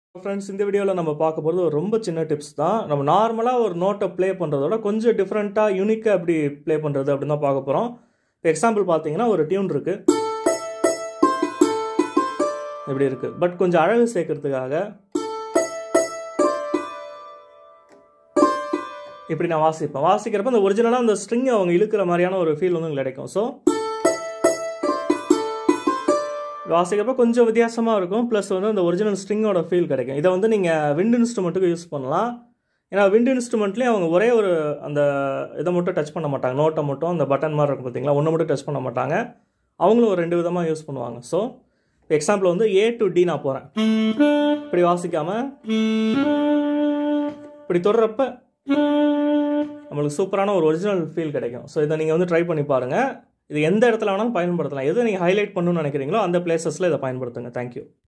friends இந்த வீடியோவில் நம்ம பார்க்க போகிறது ஒரு ரொம்ப சின்ன டிப்ஸ் தான் நம்ம நார்மலாக ஒரு நோட்டை ப்ளே பண்ணுறதோட கொஞ்சம் டிஃப்ரெண்ட்டாக யூனிக்காக எப்படி ப்ளே பண்ணுறது அப்படின்னு தான் பார்க்க போகிறோம் இப்போ எக்ஸாம்பிள் பார்த்தீங்கன்னா ஒரு டியூன் இருக்குது இப்படி இருக்குது பட் கொஞ்சம் அழகு சேர்க்கறதுக்காக இப்படி நான் வாசிப்பேன் வாசிக்கிறப்ப அந்த ஒரிஜினலாக அந்த ஸ்ட்ரிங் அவங்க இழுக்கிற மாதிரியான ஒரு ஃபீல் வந்து உங்களுக்கு கிடைக்கும் ஸோ வாசிக்கிறப்ப கொஞ்சம் வித்தியாசமாக இருக்கும் ப்ளஸ் வந்து அந்த ஒரிஜினல் ஸ்ட்ரிங்கோட ஃபீல் கிடைக்கும் இதை வந்து நீங்கள் விண்ட் இன்ஸ்ட்ருமெண்ட்டுக்கு யூஸ் பண்ணலாம் ஏன்னா விண்ட் இன்ஸ்ட்ருமெண்ட்லேயும் அவங்க ஒரே ஒரு அந்த இதை மட்டும் டச் பண்ண மாட்டாங்க நோட்டை மட்டும் அந்த பட்டன் மாதிரி இருக்கும் பார்த்தீங்களா ஒன்று மட்டும் டச் பண்ண மாட்டாங்க அவங்களும் ஒரு ரெண்டு விதமாக யூஸ் பண்ணுவாங்க ஸோ எக்ஸாம்பிள் வந்து ஏ டு டி நான் போகிறேன் இப்படி வாசிக்காமல் இப்படி தொடுறப்ப நம்மளுக்கு சூப்பரான ஒரு ஒரிஜினல் ஃபீல் கிடைக்கும் ஸோ இதை நீங்கள் வந்து ட்ரை பண்ணி பாருங்கள் இது எந்த இடத்துல வேணாலும் பயன்படுத்தலாம் எது நீங்கள் ஹைலைட் பண்ணணும்னு நினைக்கிறீங்களோ அந்த பிளேசஸில் இதை பயன்படுத்துங்க தேங்க்யூ